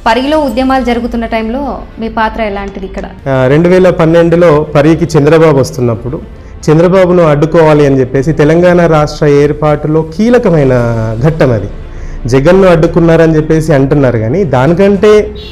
పరిగిలో ఉద్యమాలు జరుగుతున్న టైంలో మీ పాత్ర ఎలాంటిది ఇక్కడ రెండు వేల పన్నెండులో పరికి చంద్రబాబు వస్తున్నప్పుడు చంద్రబాబును అడ్డుకోవాలి అని చెప్పేసి తెలంగాణ రాష్ట్ర ఏర్పాటులో కీలకమైన ఘట్టం అది జగన్ను అడ్డుకున్నారని చెప్పేసి అంటున్నారు కానీ దానికంటే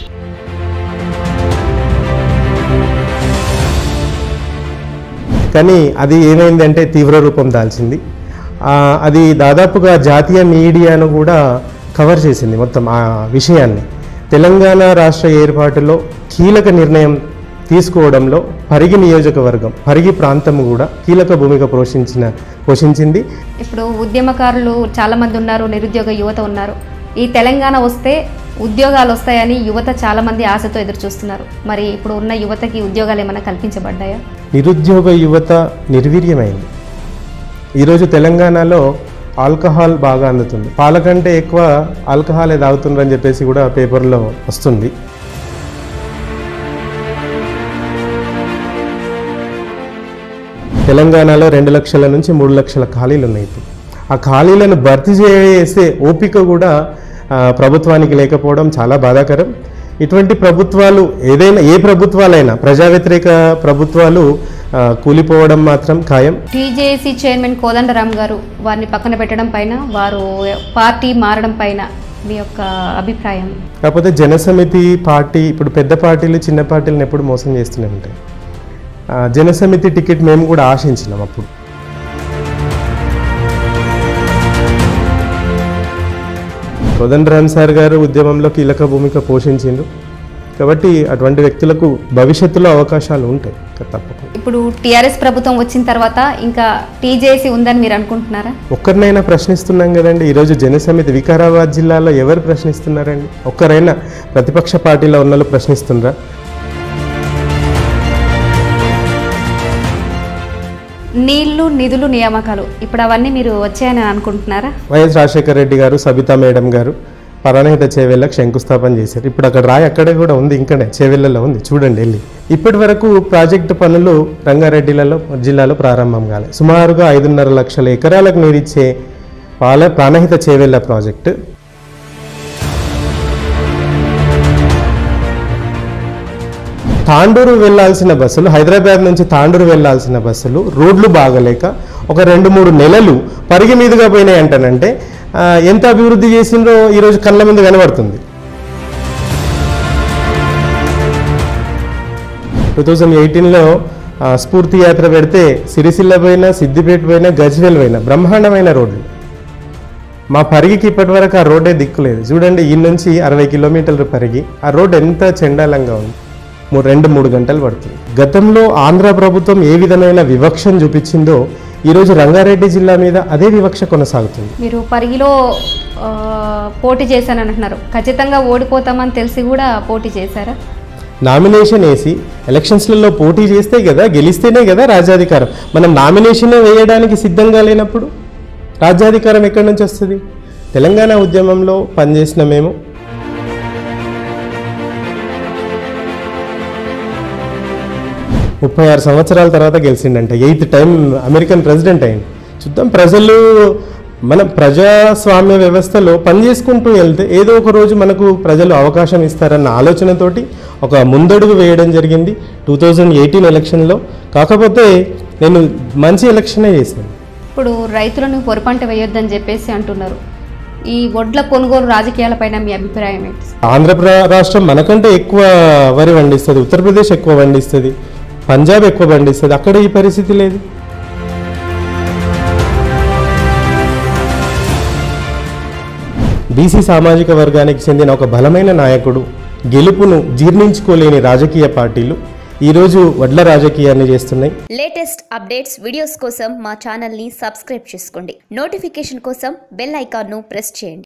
కానీ అది ఏమైందంటే తీవ్ర రూపం దాల్చింది ఆ, అది దాదాపుగా జాతీయ మీడియాను కూడా కవర్ చేసింది మొత్తం ఆ విషయాన్ని తెలంగాణ రాష్ట్ర ఏర్పాటులో కీలక నిర్ణయం తీసుకోవడంలో పరిగి నియోజకవర్గం పరిగి ప్రాంతం కూడా కీలక భూమిక పోషించిన పోషించింది ఇప్పుడు ఉద్యమకారులు చాలా మంది ఉన్నారు నిరుద్యోగ యువత ఉన్నారు ఈ తెలంగాణ వస్తే ఉద్యోగాలు వస్తాయని యువత చాలా మంది ఆశతో ఎదురు చూస్తున్నారు మరి ఇప్పుడు ఉన్న యువతకి ఉద్యోగాలు ఏమైనా కల్పించబడ్డాయా నిరుద్యోగ యువత నిర్వీర్యమైంది ఈరోజు తెలంగాణలో ఆల్కహాల్ బాగా అందుతుంది పాల కంటే ఎక్కువ ఆల్కహాలే తాగుతున్నారని చెప్పేసి కూడా పేపర్లో వస్తుంది తెలంగాణలో రెండు లక్షల నుంచి మూడు లక్షల ఖాళీలు ఉన్నాయి ఇప్పుడు ఆ ఖాళీలను భర్తీ చేసే ఓపిక కూడా ఆ, ప్రభుత్వానికి లేకపోవడం చాలా బాధాకరం ఇటువంటి ప్రభుత్వాలు ఏదైనా ఏ ప్రభుత్వాలైనా ప్రజా వ్యతిరేక ప్రభుత్వాలు ఆ, కూలిపోవడం మాత్రం ఖాయం టీజేఏసీ చైర్మన్ కోదండరామ్ గారు వారిని పక్కన పెట్టడం పైన వారు పార్టీ మారడం పైన మీ యొక్క అభిప్రాయం కాకపోతే జనసమితి పార్టీ ఇప్పుడు పెద్ద పార్టీలు చిన్న పార్టీలను ఎప్పుడు మోసం చేస్తూనే ఉంటాయి ఆ, జనసమితి టికెట్ మేము కూడా ఆశించినాం అప్పుడు కోదండరామ్ సార్ గారు ఉద్యమంలో కీలక భూమిక పోషించిండ్రు కాబట్టి అటువంటి వ్యక్తులకు భవిష్యత్తులో అవకాశాలు ఉంటాయి ఇక తప్పకుండా ఇప్పుడు టీఆర్ఎస్ ప్రభుత్వం వచ్చిన తర్వాత ఇంకా టీజేఏసీ ఉందని మీరు అనుకుంటున్నారా ఒక్కరినైనా ప్రశ్నిస్తున్నాం కదండి ఈరోజు జనసమితి వికారాబాద్ జిల్లాలో ఎవరు ప్రశ్నిస్తున్నారండి ఒక్కరైనా ప్రతిపక్ష పార్టీలో ఉన్న వాళ్ళు ప్రశ్నిస్తున్నారా నీళ్లు నిధులు నియామకాలు ఇప్పుడు అవన్నీ మీరు వచ్చాయని అనుకుంటున్నారా వైఎస్ రాజశేఖర రెడ్డి గారు సబితా మేడం గారు పరాణహిత చేవెళ్ళకు శంకుస్థాపన చేశారు ఇప్పుడు అక్కడ రాయి అక్కడే కూడా ఉంది ఇంకనే చేవెళ్ళలో ఉంది చూడండి వెళ్ళి ఇప్పటి వరకు ప్రాజెక్టు పనులు రంగారెడ్డిలలో జిల్లాలో ప్రారంభం కాలే సుమారుగా ఐదున్నర లక్షల ఎకరాలకు నీరిచ్చే పాల ప్రాణహిత చేవెళ్ళ ప్రాజెక్టు తాండూరు వెళ్ళాల్సిన బస్సులు హైదరాబాద్ నుంచి తాండూరు వెళ్ళాల్సిన బస్సులు రోడ్లు బాగలేక ఒక రెండు మూడు నెలలు పరిగి మీదుగా పోయినాయి అంటానంటే ఆ, ఎంత అభివృద్ధి చేసిందో ఈరోజు కళ్ళ ముందు కనబడుతుంది టూ థౌజండ్ ఎయిటీన్లో స్ఫూర్తి యాత్ర పెడితే సిరిసిల్ల పోయినా సిద్దిపేట పోయినా గజ్వేల్ పోయినా బ్రహ్మాండమైన రోడ్లు మా పరిగికి ఇప్పటి వరకు ఆ రోడ్డే దిక్కులేదు చూడండి ఈ నుంచి అరవై కిలోమీటర్లు పరిగి ఆ రోడ్ ఎంత చెండాలంగా ఉంది మూడు రెండు మూడు గంటలు పడుతుంది గతంలో ఆంధ్ర ప్రభుత్వం ఏ విధమైన వివక్షను చూపించిందో ఈరోజు రంగారెడ్డి జిల్లా మీద అదే వివక్ష కొనసాగుతుంది మీరు పరిగిలో ఆ, పోటీ చేశానని అంటున్నారు ఖచ్చితంగా ఓడిపోతామని తెలిసి కూడా పోటీ చేశారా నామినేషన్ వేసి ఎలక్షన్స్లలో పోటీ చేస్తే కదా గెలిస్తేనే కదా రాజ్యాధికారం మనం నామినేషన్ వేయడానికి సిద్ధంగా లేనప్పుడు రాజ్యాధికారం ఎక్కడి నుంచి వస్తుంది తెలంగాణ ఉద్యమంలో పనిచేసిన మేము ముప్పై ఆరు సంవత్సరాల తర్వాత గెలిచిండంట ఎయిత్ టైం అమెరికన్ ప్రెసిడెంట్ అయింది చూద్దాం ప్రజలు మన ప్రజాస్వామ్య వ్యవస్థలో పనిచేసుకుంటూ వెళ్తే ఏదో ఒక రోజు మనకు ప్రజలు అవకాశం ఇస్తారన్న ఆలోచనతోటి ఒక ముందడుగు వేయడం జరిగింది టూ థౌజండ్ ఎయిటీన్ ఎలక్షన్లో కాకపోతే నేను మంచి ఎలక్షనే చేశాను ఇప్పుడు రైతులను పొరపంట వేయొద్దని చెప్పేసి అంటున్నారు ఈ వడ్ల కొనుగోలు రాజకీయాలపైన మీ అభిప్రాయం ఏంటి ఆంధ్రప్రదేశ్ రాష్ట్రం మనకంటే ఎక్కువ వరి పండిస్తుంది ఉత్తరప్రదేశ్ ఎక్కువ పండిస్తుంది పంజాబ్ ఎక్కువ పండిస్తుంది అక్కడ ఈ పరిస్థితి లేదు బీసీ సామాజిక వర్గానికి చెందిన ఒక బలమైన నాయకుడు గెలుపును జీర్ణించుకోలేని రాజకీయ పార్టీలు ఈరోజు వడ్ల రాజకీయాన్ని చేస్తున్నాయి లేటెస్ట్ అప్డేట్స్ వీడియోస్ కోసం మా ఛానల్ని సబ్స్క్రైబ్ చేసుకోండి నోటిఫికేషన్ కోసం బెల్ ఐకాన్ను ప్రెస్ చేయండి